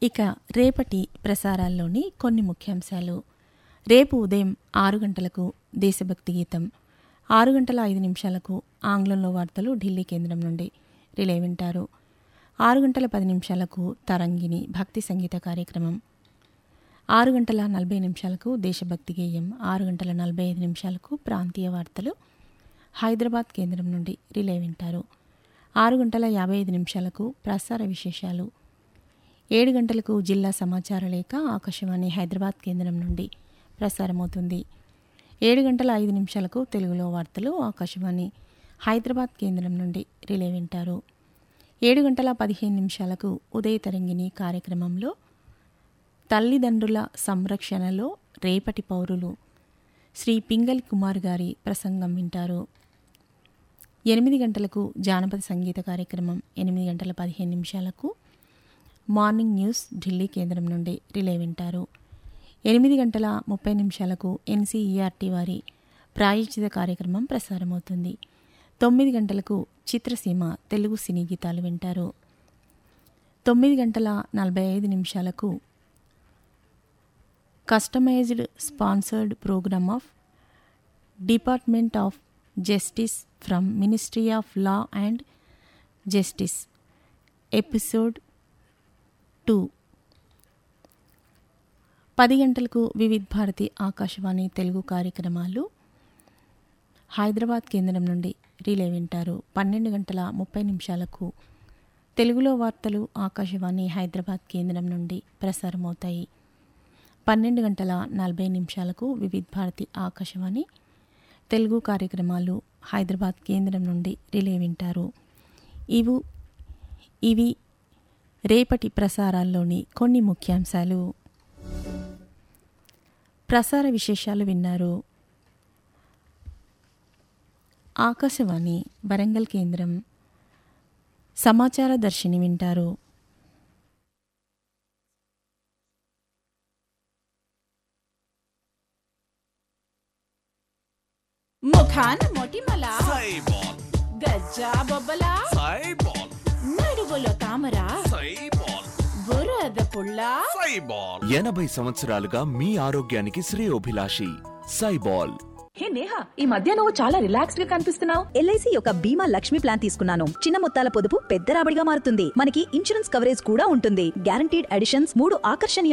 ఇక రేపటి ప్రసారాల్లోని కొన్ని ముఖ్యాంశాలు రేపు ఉదయం ఆరు గంటలకు దేశభక్తి గీతం ఆరు గంటల ఐదు నిమిషాలకు ఆంగ్లంలో వార్తలు ఢిల్లీ కేంద్రం నుండి రిలే వింటారు ఆరు గంటల పది నిమిషాలకు తరంగిణి భక్తి సంగీత కార్యక్రమం ఆరు గంటల నలభై నిమిషాలకు దేశభక్తి గేయం ఆరు గంటల నలభై ఐదు నిమిషాలకు ప్రాంతీయ వార్తలు హైదరాబాద్ కేంద్రం నుండి రిలే వింటారు ఆరు గంటల యాభై ఐదు నిమిషాలకు ప్రసార విశేషాలు ఏడు గంటలకు జిల్లా సమాచార లేఖ ఆకాశవాణి హైదరాబాద్ కేంద్రం నుండి ప్రసారమవుతుంది ఏడు గంటల ఐదు నిమిషాలకు తెలుగులో వార్తలు ఆకాశవాణి హైదరాబాద్ కేంద్రం నుండి రిలే వింటారు ఏడు గంటల పదిహేను నిమిషాలకు ఉదయ తరంగిణి కార్యక్రమంలో తల్లిదండ్రుల సంరక్షణలో రేపటి పౌరులు శ్రీ పింగల్ కుమార్ గారి ప్రసంగం వింటారు ఎనిమిది గంటలకు జానపద సంగీత కార్యక్రమం ఎనిమిది గంటల పదిహేను నిమిషాలకు మార్నింగ్ న్యూస్ ఢిల్లీ కేంద్రం నుండి రిలే వింటారు ఎనిమిది గంటల ముప్పై నిమిషాలకు ఎన్సీఈఆర్టీ వారి ప్రాయోజిత కార్యక్రమం ప్రసారమవుతుంది తొమ్మిది గంటలకు చిత్రసీమ తెలుగు సినీ గీతాలు వింటారు తొమ్మిది గంటల నలభై ఐదు నిమిషాలకు customised sponsored programme of department of justice from ministry of law and justice episode two పది గంటలకు వివిధ్ భారతి ఆకాశవాణి తెలుగు కార్యక్రమాలు హైదరాబాద్ కేంద్రం నుండి రిలే వింటారు పన్నెండు గంటల ముప్పై నిమిషాలకు తెలుగులో వార్తలు ఆకాశవాణి హైదరాబాద్ కేంద్రం నుండి ప్రసారమవుతాయి పన్నెండు గంటల నలభై నిమిషాలకు వివిధ్ భారతి ఆకాశవాణి తెలుగు కార్యక్రమాలు హైదరాబాద్ కేంద్రం నుండి రిలే వింటారు ఇవు ఇవి రేపటి ప్రసారాల్లోని కొన్ని ముఖ్యాంశాలు ప్రసార విశేషాలు విన్నారు ఆకాశవాణి వరంగల్ కేంద్రం సమాచార దర్శిని వింటారు ముఖాన మొటిమల సైబాల్ గజ్జా బొబ్బల సైబాల్ నడువులో తామర సైబాల్ బురద పుల్ల సైబాల్ ఎనభై సంవత్సరాలుగా మీ ఆరోగ్యానికి శ్రేయోభిలాషి సైబాల్ హే నేహా ఈ మధ్య నువ్వు చాలా రిలాక్స్డ్ గా కనిపిస్తున్నావు ఎల్ఐసి యొక్క బీమా లక్ష్మి ప్లాన్ తీసుకున్నాను చిన్న మొత్తాల పొదుపు పెద్ద రాబడిగా మారుతుంది మనకి ఇన్సూరెన్స్ కవరేజ్ కూడా ఉంటుంది గ్యారంటీడ్ అడిషన్స్ మూడు ఆకర్షణీయ